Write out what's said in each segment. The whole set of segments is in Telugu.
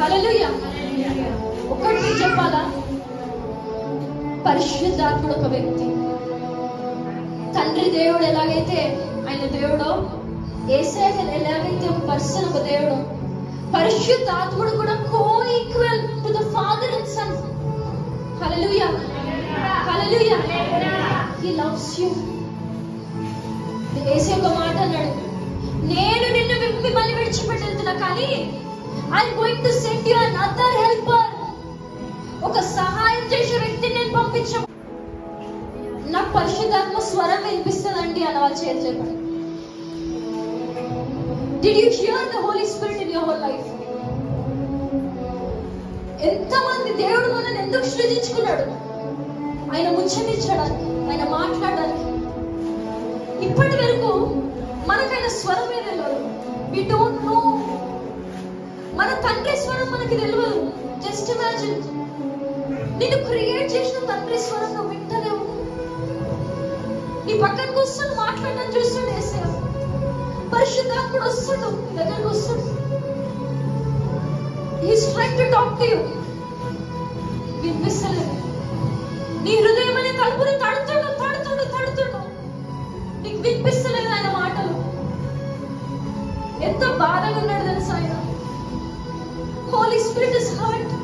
హల్లెలూయా ఒకటి మీకు చెప్పాలా పరిశుద్ధాత్ముడు ఒక వ్యక్తి తండ్రి దేవుడు ఎలాగైతే ఆయన దేవుడో ఏసే ఎలాగైతే ఒక పర్సన్ ఒక దేవుడు పరిశుద్ధాత్ముడు కూడా co equal to the father and son hallelujah hallelujah he loves you ఏసే ఒక మాట అన్నాడు నేను నిన్ను వి- మిమ్మల్ని విడిచిపెట్టేస్తున్నా కానీ I going to send you another helper ఒక సహాయం చేసే వ్యక్తిని నేను పంపించా నాకు పరిశుద్ధాత్మ స్వరం వినిపిస్తుందండి అని వాళ్ళు చేతి చెప్పండి did you hear the holy spirit in your life ఎంతమంది దేవుడు మనల్ని ఎందుకు సృజించుకున్నాడు ఆయన ముచ్చటించడానికి ఆయన మాట్లాడడానికి ఇప్పటి వరకు మనకైన స్వరం ఏ తెలియదు వి డోంట్ నో మన తండ్రి స్వరం మనకి తెలియదు జస్ట్ ఇమాజిన్ నిన్ను క్రియేట్ చేసిన తండ్రి స్వరం నువ్వు వింటలేవు నీ పక్కనకు వస్తాడు మాట్లాడడం చూస్తాడు వేసే పరిశుద్ధాత్ముడు వస్తాడు నీ దగ్గరకు వస్తాడు is trying to talk to you వినిపిస్తలేదు నీ హృదయం అనే తలుపుని తడుతుండు తడుతుండు తడుతుండు నీకు వినిపిస్తలేదు ఆయన మాటలు ఎంత బాధగా ఉన్నాడు తెలుసా ఆయన హోలీ స్పిరిట్ ఇస్ హర్ట్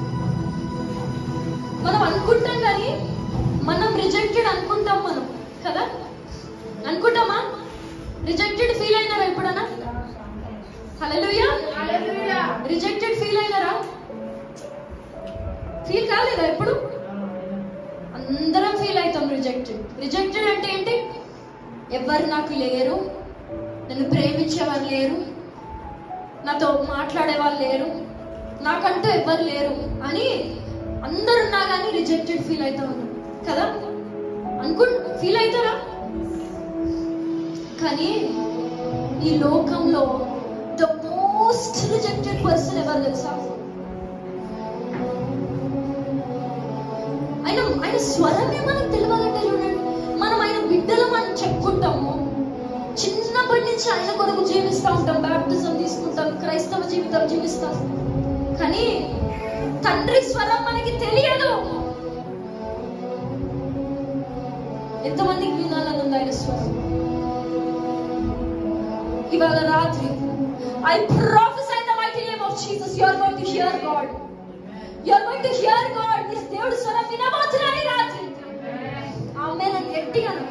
మనం అనుకుంటాం కానీ మనం రిజెక్టెడ్ అనుకుంటాం మనం కదా అనుకుంటామా రిజెక్టెడ్ ఫీల్ అయినారా ఎప్పుడన్నా హల్లెలూయా రిజెక్టెడ్ ఫీల్ అయినారా ఫీల్ కాలేదా ఎప్పుడు అందరం ఫీల్ అవుతాం రిజెక్టెడ్ రిజెక్టెడ్ అంటే ఏంటి ఎవరు నాకు లేరు నన్ను ప్రేమించేవారు లేరు నాతో మాట్లాడే వాళ్ళు లేరు నాకంటూ ఎవరు లేరు అని అందరు ఉన్నా కానీ రిజెక్టెడ్ ఫీల్ అవుతా ఉన్నాం కదా అనుకు ఫీల్ అవుతారా కానీ ఈ లోకంలో ద మోస్ట్ రిజెక్టెడ్ పర్సన్ ఎవరు తెలుసా ఆయన ఆయన స్వరమే మనకు తెలియాలంటే చూడండి మనం ఆయన బిడ్డలు మనం చెప్పుకుంటాము చిన్నప్పటి నుంచి ఆయన కొరకు జీవిస్తూ ఉంటాం బ్యాప్టిజం తీసుకుంటాం క్రైస్తవ జీవితం జీవిస్తాం కానీ తండ్రి స్వరం మనకి తెలియదు ఎంతమందికి వినాలని ఉంది ఆయన స్వరం ఇవాళ రాత్రి I professor the mighty name of Jesus you are going to hear God you are going to hear God నీ దేవుడి స్వరం వినబోతున్నాయి రాత్రి ఆమె నన్ను గట్టిగా అను.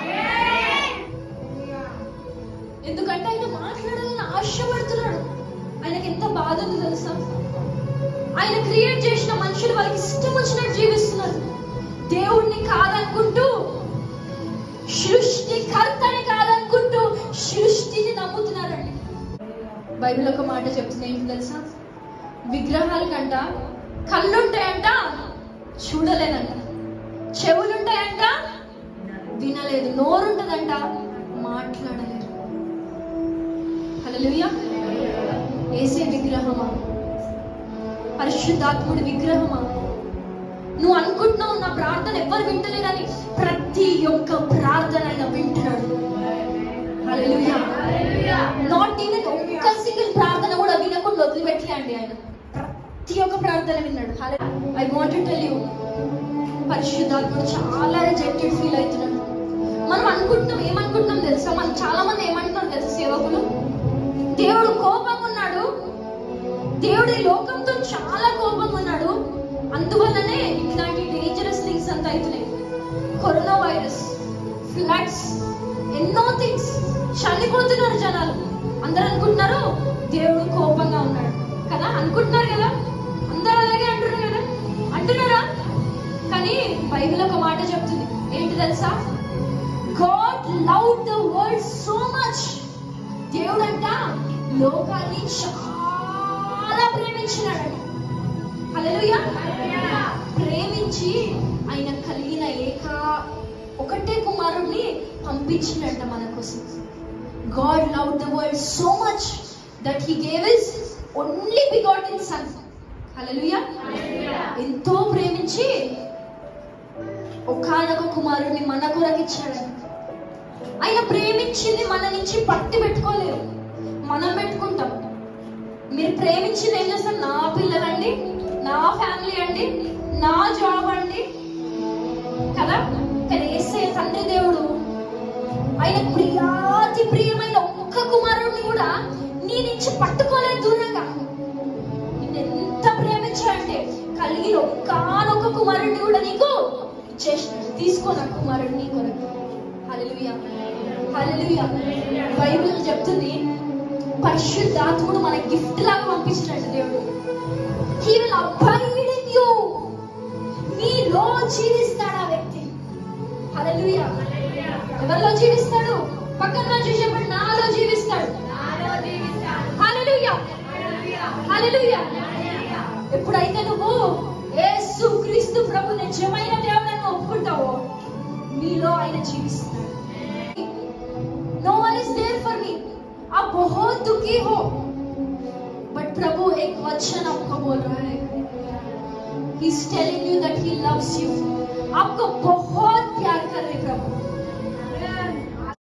ఎందుకంటే ఆయన మాట్లాడాలని ఆశపడుతున్నాడు ఆయనకి ఎంత బాధ ఉంది తెలుసా ఆయన క్రియేట్ చేసిన మనుషులు వాళ్ళకి ఇష్టం వచ్చినట్టు జీవిస్తున్నారు దేవుణ్ణి కాదనుకుంటూ సృష్టికర్తని కాదనుకుంటూ సృష్టిని నమ్ముతున్నారండి బైబిల్ ఒక మాట చెప్తుంది ఏంటి తెలుసా విగ్రహాల కంట కళ్ళుంటాయంట చూడలేదంట చెవులుంటాయంట వినలేదు నోరుంటదంట మాట్లాడలేదు హల్లెలూయా ఏసే విగ్రహమా పరిశుద్ధాత్ముడి విగ్రహమా నువ్వు అనుకుంటున్నావు నా ప్రార్థన ఎవ్వరు వింటలేరని ప్రతి ఒక్క ప్రార్థన ఆయన వింటున్నాడు హల్లెలూయా నాట్ ఈవెన్ ఒక్క సింగిల్ ప్రార్థన కూడా వినకుండా వదిలిపెట్టలేండి ఆయన ప్రతి ఒక్క ప్రార్థన విన్నాడు ఐ వాంట్ టెల్ యూ పరిశుద్ధాత్ముడు చాలా రిజెక్టెడ్ ఫీల్ అవుతున్నాడు మనం అనుకుంటున్నాం ఏమనుకుంటున్నాం తెలుసా మనం చాలా మంది ఏమంటున్నాం తెలుసా సేవకులు దేవుడు కోపంగా ఉన్నాడు దేవుడు ఈ లోకంతో చాలా కోపంగా ఉన్నాడు అందువల్లనే ఇట్లాంటి డేంజరస్ థింగ్స్ అంతా అవుతున్నాయి కరోనా వైరస్ ఫ్లడ్స్ ఎన్నో థింగ్స్ చనిపోతున్నారు జనాలు అందరూ అనుకుంటున్నారు దేవుడు కోపంగా ఉన్నాడు కదా అనుకుంటున్నారు కదా అందరూ అలాగే అంటున్నారు కదా అంటున్నారా కానీ బైబిల్ ఒక మాట చెప్తుంది ఏంటి తెలుసా God love the world so much దేవుడంట లోకాన్ని చాలా ప్రేమించినాడంట హల్లెలూయా ప్రేమించి ఆయన కలిగిన ఏక ఒకటే కుమారుడిని పంపించినట్ట మన కోసం God love the world so much that he gave his only begotten son hallelujah ఎంతో ప్రేమించి ఒకానొక కుమారుడిని మన కొరకు ఇచ్చాడు ఆయన ప్రేమించింది మన నుంచి పట్టి పెట్టుకోలేరు మనం పెట్టుకుంటాం మీరు ప్రేమించింది ఏం చేస్తారు నా పిల్లలండి ఫ్యామిలీ అండి నా జాబ్ అండి కదా కానీ ఏసే తండ్రి దేవుడు ఆయన ప్రియాతి ప్రియమైన ఒక్క కుమారుడిని కూడా నీ నుంచి పట్టుకోలేదు దూరంగా నిన్ను ఎంత ప్రేమించాడంటే కలిగిన ఒక్కనొక్క కుమారుడిని కూడా నీకు ఇచ్చేసినాడు తీసుకో నా కుమారుడు నీ కొరకు హల్లెలూయా హల్లెలూయా బైబిల్ చెప్తుంది పరిశుద్ధాత్ముడు మన గిఫ్ట్ లాగా పంపించినట్టు దేవుడు he will abide in you నీలో జీవిస్తాడు ఆ వ్యక్తి హల్లెలూయా ఎవరిలో జీవిస్తాడు పక్కన చూసి చెప్పండి నాలో జీవిస్తాడు హల్లెలూయా హల్లెలూయా ఎప్పుడైతే నువ్వు యేసు క్రీస్తు ప్రభు నిజమైన దేవుడని ఒప్పుకుంటావో నీలో ఆయన జీవిస్తాడు no one is there for me आप बहुत दुखी हो बट प्रभु एक वचन आपको बोल रहा है he is telling you that he loves you आपको बहुत